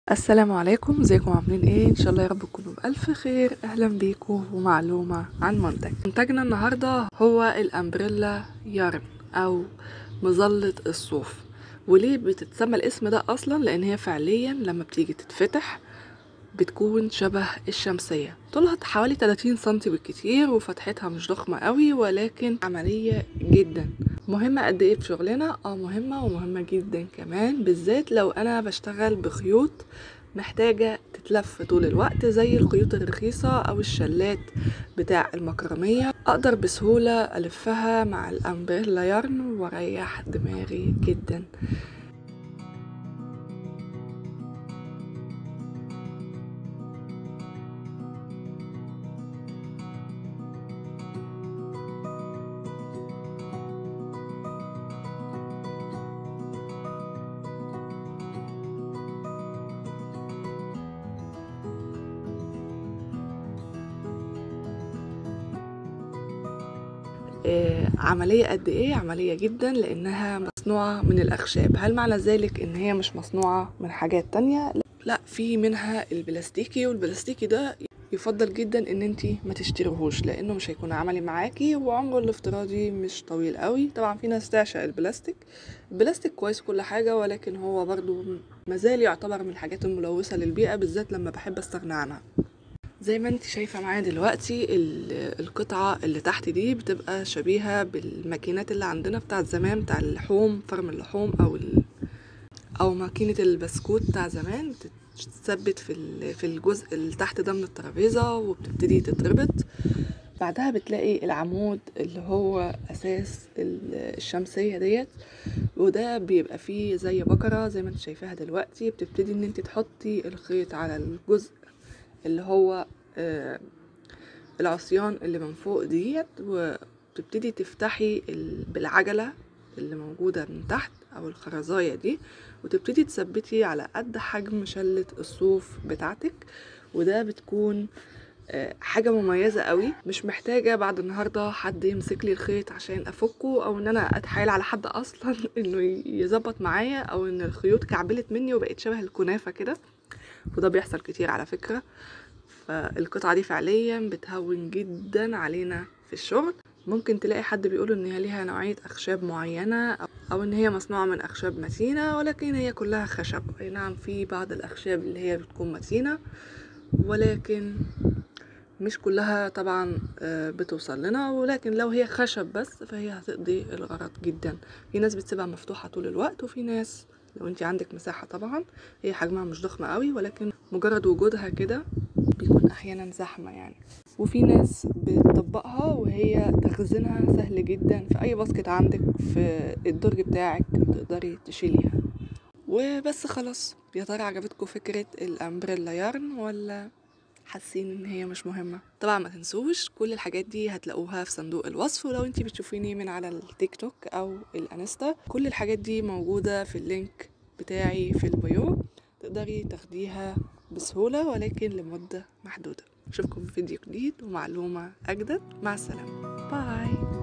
السلام عليكم ازيكم عاملين ايه ان شاء الله يا رب تكونوا بالف خير اهلا بيكم ومعلومه عن منتج منتجنا النهارده هو الامبريلا يارن او مظله الصوف وليه بتتسمى الاسم ده اصلا لان هي فعليا لما بتيجي تتفتح بتكون شبه الشمسية طولها حوالي 30 سنتي بالكتير وفتحتها مش ضخمة قوي ولكن عملية جدا مهمة قد ايه في شغلنا اه مهمة ومهمة جدا كمان بالذات لو انا بشتغل بخيوط محتاجة تتلف طول الوقت زي الخيوط الرخيصة او الشلات بتاع المكرمية اقدر بسهولة الفها مع الامبريلا يارن واريح دماغي جدا آه، عملية قد ايه عملية جدا لانها مصنوعة من الاخشاب هل معنى ذلك ان هي مش مصنوعة من حاجات تانية لا في منها البلاستيكي والبلاستيكي ده يفضل جدا ان انتي ما تشتريهوش لانه مش هيكون عملي معاكي وعمره الافتراضي مش طويل قوي طبعا في ناس تعشق البلاستيك البلاستيك كويس كل حاجة ولكن هو برضو مازال يعتبر من الحاجات الملوثة للبيئة بالذات لما بحب استغنى عنها زي ما انت شايفة معايا دلوقتي القطعة اللي تحت دي بتبقى شبيهة بالماكينات اللي عندنا بتاعت زمان بتاع اللحوم فرم اللحوم او ال... او ماكينة البسكوت بتاع زمان بتتثبت في في الجزء اللي تحت ده من الترابيزة وبتبتدي تتربط بعدها بتلاقي العمود اللي هو اساس الشمسية ديت وده بيبقى فيه زي بكرة زي ما انت شايفاها دلوقتي بتبتدي ان انت تحطي الخيط على الجزء اللي هو آه العصيان اللي من فوق ديت وتبتدي تفتحي بالعجلة اللي موجودة من تحت أو الخرزاية دي وتبتدي تثبتي على قد حجم شلة الصوف بتاعتك وده بتكون آه حاجة مميزة قوي مش محتاجة بعد النهاردة حد يمسك لي الخيط عشان أفكه أو إن أنا أتحايل على حد أصلا إنه يظبط معايا أو إن الخيوط كعبلت مني وبقت شبه الكنافة كده وده بيحصل كتير على فكرة فالقطعة دي فعليا بتهون جدا علينا في الشغل ممكن تلاقي حد بيقول ان هي ليها نوعية اخشاب معينة او ان هي مصنوعة من اخشاب متينة ولكن هي كلها خشب اي نعم في بعض الاخشاب اللي هي بتكون متينة ولكن مش كلها طبعا بتوصل لنا ولكن لو هي خشب بس فهي هتقضي الغرض جدا في ناس بتسيبها مفتوحة طول الوقت وفي ناس لو انت عندك مساحة طبعا هي حجمها مش ضخمة قوي ولكن مجرد وجودها كده بيكون احيانا زحمة يعني وفي ناس بتطبقها وهي تخزينها سهل جدا في اي باسكت عندك في الدرج بتاعك تقدري تشيليها وبس خلاص يا ترى عجبتكم فكرة الامبريلا يارن ولا حاسين ان هي مش مهمه طبعا ما تنسوش كل الحاجات دي هتلاقوها في صندوق الوصف ولو انتي بتشوفيني من على التيك توك او الانستا كل الحاجات دي موجوده في اللينك بتاعي في البيو تقدري تاخديها بسهوله ولكن لمده محدوده اشوفكم في فيديو جديد ومعلومه اجدد مع السلامه باي